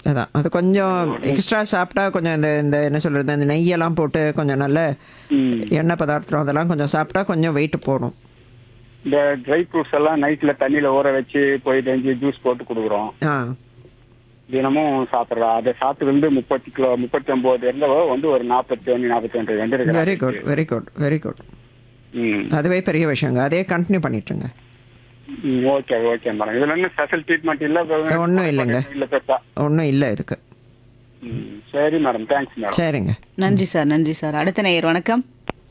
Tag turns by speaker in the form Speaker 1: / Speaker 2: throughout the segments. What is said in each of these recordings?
Speaker 1: அதான் அது கொஞ்சம் எக்ஸ்ட்ரா சாப்பிட்டா கொஞ்சம் இந்த இந்த என்ன சொல்கிறது இந்த நெய்யெல்லாம் போட்டு கொஞ்சம் நல்ல
Speaker 2: ம்.
Speaker 1: எண்ணெய் பதார்த்தம் அதெல்லாம் கொஞ்சம் சாப்பிட்டா கொஞ்சம் வெயிட் போடும்
Speaker 2: இந்த ட்ரை ஃப்ரூட்ஸ் எல்லாம் நைட்ல தண்ணியில ஊற வச்சு போய் செஞ்சு ஜூஸ் போட்டு கொடுக்குறோம்
Speaker 1: ஆ
Speaker 2: தினமும் சாப்பிட்றோம் அதை சாப்பிட்டு வந்து முப்பத்தி கிலோ முப்பத்தி ஒன்பது இருந்தவோ வந்து ஒரு நாற்பத்தி ஒன்று நாற்பத்தி ஒன்று ரெண்டு
Speaker 1: very good very good very good
Speaker 2: ம்
Speaker 1: அதுவே பெரிய விஷயங்க அதே கண்டினியூ பண்ணிட்டுருங்க
Speaker 2: ம், ஓகே ஓகே மேடம் இதுல என்ன ஸ்பெஷல் ட்ரீட்மெண்ட் இல்ல
Speaker 1: ஒண்ணும் இல்லைங்க.
Speaker 2: இல்ல பெருசா
Speaker 1: ஒன்றும் இல்லை இதுக்கு
Speaker 2: ம், சரி மேடம் தேங்க்ஸ் மேடம்
Speaker 1: சரிங்க
Speaker 3: நன்றி சார் நன்றி சார் அடுத்த நேயர் வணக்கம்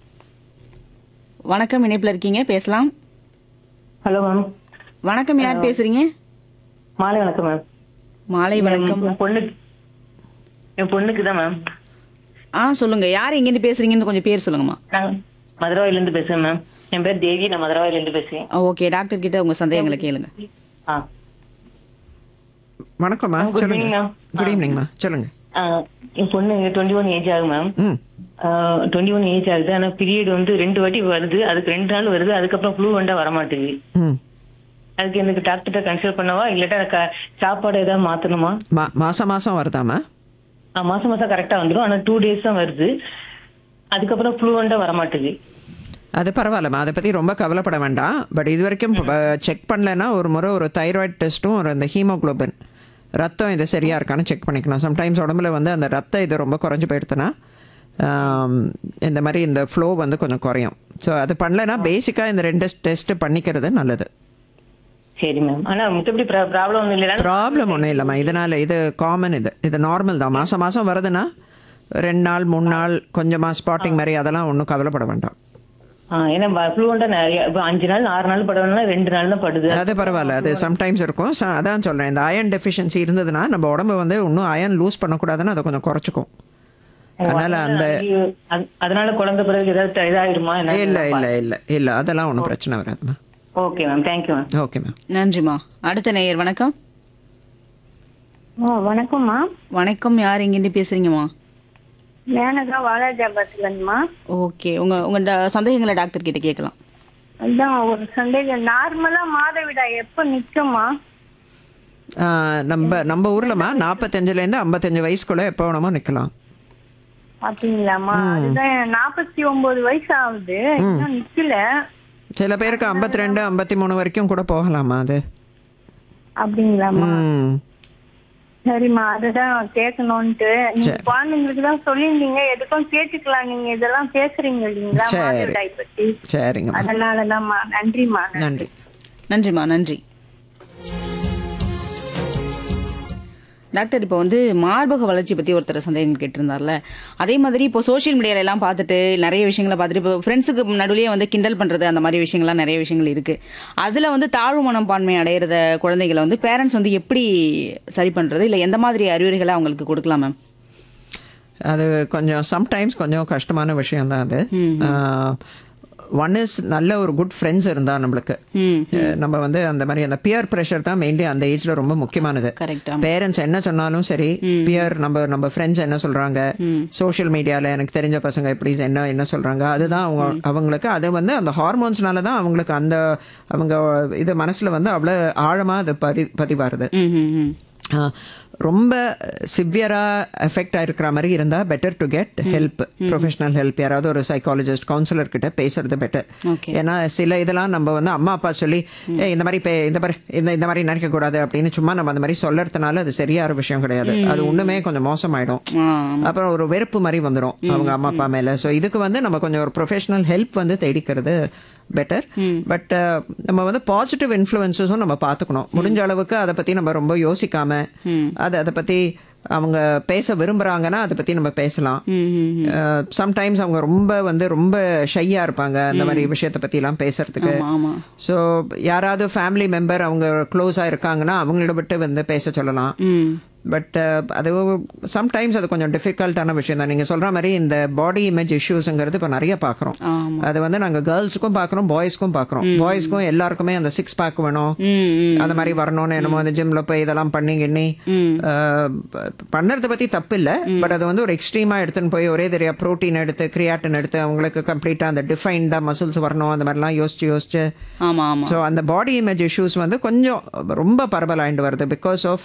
Speaker 3: வணக்கம் இணைப்புல இருக்கீங்க பேசலாம்
Speaker 4: ஹலோ மேம்
Speaker 3: வணக்கம் யார் பேசுறீங்க
Speaker 4: மாலை வணக்கம் மேம்
Speaker 3: மாலை வணக்கம்
Speaker 4: என் பொண்ணுக்கு என் பொண்ணுக்கு தான் மேம்
Speaker 3: ஆ சொல்லுங்க யார் எங்கிருந்து பேசுறீங்கன்னு கொஞ்சம் பேர் சொல்லுங்கம்மா
Speaker 4: நான் மதுரவாயிலேருந்து பேசுறேன் மேம் என் பேர் தேவி நான் மதுரவாயிலேருந்து பேசுறேன்
Speaker 3: ஓகே டாக்டர் கிட்ட உங்க சந்தேகங்களை கேளுங்க
Speaker 4: ஆ
Speaker 1: வணக்கம்மா
Speaker 4: Good
Speaker 1: சொல்லுங்க
Speaker 4: evening, ma'am.
Speaker 1: குட் ஈவினிங்மா சொல்லுங்க
Speaker 4: ஆ, என் பொண்ணு டுவெண்ட்டி ஒன் ஏஜ் ஆகும் மேம்
Speaker 1: ம்
Speaker 4: டுவெண்ட்டி ஒன் ஏஜ் ஆகுது ஆனால் பீரியட் வந்து ரெண்டு வாட்டி வருது அதுக்கு ரெண்டு நாள் வருது அதுக்கப்புறம் ஃப்ளூ வந்தா வர மாட்டேங்குது
Speaker 1: ம்
Speaker 4: அதுக்கு எனக்கு டாக்டர்கிட்ட கன்சல்ட் பண்ணவா இல்லாட்டா க- சாப்பாடு ஏதாவது மாத்தணுமா
Speaker 1: மா மாதம் மாதம் வருதாம்மா
Speaker 4: ஆ, மாசம் மாசம் கரெக்டா வந்துடும் ஆனா டூ டேஸ் தான் வருது அதுக்கப்புறம் ஃப்ளூ வந்தா வர மாட்டேங்குது
Speaker 1: அது பரவாயில்லம்மா அதை பற்றி ரொம்ப கவலைப்பட வேண்டாம் பட் இது வரைக்கும் செக் பண்ணலைன்னா ஒரு முறை ஒரு தைராய்டு டெஸ்ட்டும் ஒரு இந்த ஹீமோகுளோபின் ரத்தம் இது சரியாக இருக்கான்னு செக் பண்ணிக்கணும் சம்டைம்ஸ் உடம்புல வந்து அந்த ரத்த இது ரொம்ப குறைஞ்சு போயிடுத்துன்னா ஆம், இந்த மாதிரி இந்த ஃப்ளோ வந்து கொஞ்சம் குறையும் ஸோ அது பண்ணலைன்னா பேசிக்காக இந்த ரெண்டு டெஸ்ட் பண்ணிக்கிறது நல்லது
Speaker 4: சரி மேம் ஆனா மத்தபடி ப்ராப்ளம் ஒன்றும் இல்லை
Speaker 1: ப்ராப்ளம் ஒன்றும் இல்லைம்மா இதனால் இது காமன் இது இது நார்மல் தான் மாதம் மாதம் வருதுன்னா ரெண்டு நாள் மூணு நாள் கொஞ்சமாக ஸ்பாட்டிங் மாதிரி அதெல்லாம் ஒன்றும் கவலைப்பட வேண்டாம்
Speaker 4: ஆ, ஏன்னா ஃப்ளூவெண்டா நிறைய இப்போ அஞ்சு நாள் ஆறு நாள் படுவேன்னா ரெண்டு நாள் தான் படுது
Speaker 1: அது பரவாயில்ல அது சம்டைம்ஸ் இருக்கும் ச- அதான் சொல்கிறேன் இந்த அயன் டெஃபிஷியன்சி இருந்ததுன்னா நம்ம உடம்பு வந்து இன்னும் அயன் லூஸ் பண்ணக்கூடாதுன்னு அதை கொஞ்சம் குறைச்சிக்கும் அதனால் அந்த
Speaker 4: ஐயோ, அது- அதனால குழந்தை பிறகு ஏதாவது இதாயிடுமா என்ன
Speaker 1: இல்லை இல்லை இல்லை இல்லை அதெல்லாம் ஒன்றும் பிரச்சனை வராதும்மா
Speaker 4: okay ma'am thank you ma'am
Speaker 1: okay ma'am
Speaker 3: நன்றிம்மா அடுத்த நேயர் வணக்கம்
Speaker 5: ஓ வணக்கம்மா
Speaker 3: வணக்கம் யார் எங்கிருந்து பேசுறீங்கம்மா
Speaker 5: மேனகா வாலாஜாபாத்லங்கம்மா
Speaker 3: ஓகே உங்க உங்க ட- சந்தேகங்களை டாக்டர் கிட்ட கேட்கலாம்
Speaker 5: அதான் ஒரு சந்தேகம் நார்மலா மாதவிடாய் எப்ப நிக்குமா
Speaker 1: நம்ம நம்ம ஊர்லம்மா நாற்பத்தஞ்சுலேருந்து ஐம்பத்தஞ்சு வயசுக்குள்ளே எப்போ வேணுமோ நிற்கலாம்
Speaker 5: அப்படிங்களாம்மா அதுதான் நாற்பத்தி ஒன்பது வயசு ஆகுது இன்னும் நிக்கல
Speaker 1: சில பேருக்கு ஐம்பத்தி ரெண்டு ஐம்பத்தி மூணு வரைக்கும் கூட போகலாமா அது
Speaker 5: அப்படிங்களாம்மா
Speaker 1: ம்
Speaker 5: சரிம்மா அதுதான் கேட்கணும்ட்டு நீங்க குழந்தைங்களுக்கு தான் சொல்லியிருந்தீங்க எதுக்கும் கேட்டுக்கலாம் நீங்க இதெல்லாம் பேசுறீங்க இல்லைங்களா
Speaker 1: சரி.
Speaker 5: மாதவிடாய் பத்தி
Speaker 1: சரிங்கம்மா
Speaker 5: அதனாலதாம்மா நன்றிம்மா
Speaker 1: நன்றி
Speaker 3: நன்றிம்மா நன்றி டாக்டர் இப்போ வந்து மார்பக வளர்ச்சி பற்றி ஒருத்தர் சந்தேகம் கேட்டிருந்தார்ல அதே மாதிரி இப்போ சோஷியல் மீடியால எல்லாம் பார்த்துட்டு நிறைய விஷயங்களை பார்த்துட்டு இப்போ ஃப்ரெண்ட்ஸுக்கு நடுவுலயே வந்து கிண்டல் பண்ணுறது அந்த மாதிரி விஷயங்கள்லாம் நிறைய விஷயங்கள் இருக்குது அதில் வந்து தாழ்வு மனப்பான்மை அடையிறத குழந்தைகளை வந்து பேரண்ட்ஸ் வந்து எப்படி சரி பண்ணுறது இல்லை எந்த மாதிரி அறிவுரைகளை அவங்களுக்கு கொடுக்கலாம் மேம்
Speaker 1: அது கொஞ்சம் சம்டைம்ஸ் கொஞ்சம் கஷ்டமான விஷயம் தான் அது ஒன் இஸ் நல்ல ஒரு குட் ஃப்ரெண்ட்ஸ் இருந்தா நம்மளுக்கு
Speaker 3: ம்
Speaker 1: அஹ் நம்ம வந்து அந்த மாதிரி அந்த பியர் ப்ரெஷர் தான் மெயின்லி அந்த ஏஜ்ல ரொம்ப முக்கியமானது
Speaker 3: கரெக்டா
Speaker 1: பேரண்ட்ஸ் என்ன சொன்னாலும் சரி பியர் நம்ம நம்ம ஃப்ரெண்ட்ஸ் என்ன சொல்றாங்க சோஷியல் மீடியால எனக்கு தெரிஞ்ச பசங்க எப்படி என்ன என்ன சொல்றாங்க அதுதான் அவங்க அவங்களுக்கு அது வந்து அந்த ஹார்மோன்ஸ்னால தான் அவங்களுக்கு அந்த அவங்க இது மனசுல வந்து அவ்வளோ ஆழமா அது பதி பதிவாருது
Speaker 3: ம் ம் ம்
Speaker 1: ஆ, ரொம்ப சிவியராக எஃபெக்ட் ஆயிருக்கிற மாதிரி இருந்தால் better to get help professional help யாராவது ஒரு சைக்காலஜிஸ்ட் கவுன்சிலர் கிட்ட பேசுறது பெட்டர்
Speaker 3: Okay.
Speaker 1: ஏன்னா சில இதெல்லாம் நம்ம வந்து அம்மா அப்பா சொல்லி "ஏய், இந்த மாதிரி பே இந்த மாதிரி இந்த இந்த மாதிரி நினைக்கக்கூடாது அப்படின்னு சும்மா நம்ம அந்த மாதிரி சொல்லறதுனால அது சரியான விஷயம் கிடையாது அது ஒன்றுமே கொஞ்சம் மோசமாயிடும்
Speaker 3: ஆ
Speaker 1: அப்புறம் ஒரு வெறுப்பு மாதிரி வந்துடும் அவங்க அம்மா அப்பா மேல ஸோ இதுக்கு வந்து நம்ம கொஞ்சம் ஒரு ப்ரொஃபஷனல் ஹெல்ப் வந்து தேடிக்கிறது பெட்டர் பட் நம்ம வந்து பாசிட்டிவ் இன்ஃப்ளூயன்ஸஸும் நம்ம பார்த்துக்கணும் முடிஞ்ச அளவுக்கு அதை பற்றி நம்ம ரொம்ப யோசிக்காம அது அதை பற்றி அவங்க பேச விரும்புகிறாங்கன்னா அதை பற்றி நம்ம பேசலாம்
Speaker 3: ம் ம்
Speaker 1: சம்டைம்ஸ் அவங்க ரொம்ப வந்து ரொம்ப ஷையாக இருப்பாங்க அந்த மாதிரி விஷயத்தை பற்றிலாம் பேசுறதுக்கு
Speaker 3: ஆமா ஆமா
Speaker 1: ஸோ யாராவது ஃபேமிலி மெம்பர் அவங்க க்ளோஸாக இருக்காங்கன்னா அவங்கள விட்டு வந்து பேச சொல்லலாம்
Speaker 3: ம்
Speaker 1: பட் அது சம்டைம்ஸ் அது கொஞ்சம் டிஃபிகல்ட்டான விஷயம் தான் நீங்கள் சொல்கிற மாதிரி இந்த பாடி இமேஜ் இஷ்யூஸுங்கிறது இப்போ நிறைய பார்க்குறோம்
Speaker 3: ஆமா
Speaker 1: அது வந்து நாங்கள் கேர்ள்ஸுக்கும் பார்க்குறோம் பாய்ஸ்க்கும் பார்க்குறோம் பாய்ஸ்க்கும் எல்லாருக்குமே அந்த சிக்ஸ் பேக் வேணும்
Speaker 3: ம் ம்
Speaker 1: அந்த மாதிரி வரணும்னு என்னமோ அந்த ஜிம்ல போய் இதெல்லாம் பண்ணி கிண்ணி அஹ், ப- பண்ணுறத பற்றி தப்பு இல்லை பட் அது வந்து ஒரு எக்ஸ்ட்ரீமாக எடுத்துன்னு போய் ஒரே தெரியா ப்ரோட்டீன் எடுத்து கிரியாட்டின் எடுத்து அவங்களுக்கு கம்ப்ளீட்டாக அந்த டிஃபைன்டாக மசில்ஸ் வரணும் அந்த மாதிரிலாம் யோசிச்சு யோசிச்சு
Speaker 3: ஆமா ஆமா
Speaker 1: ஸோ அந்த பாடி இமேஜ் இஷ்யூஸ் வந்து கொஞ்சம் ரொம்ப பரவலாயிட்டு வருது பிகாஸ் ஆஃப்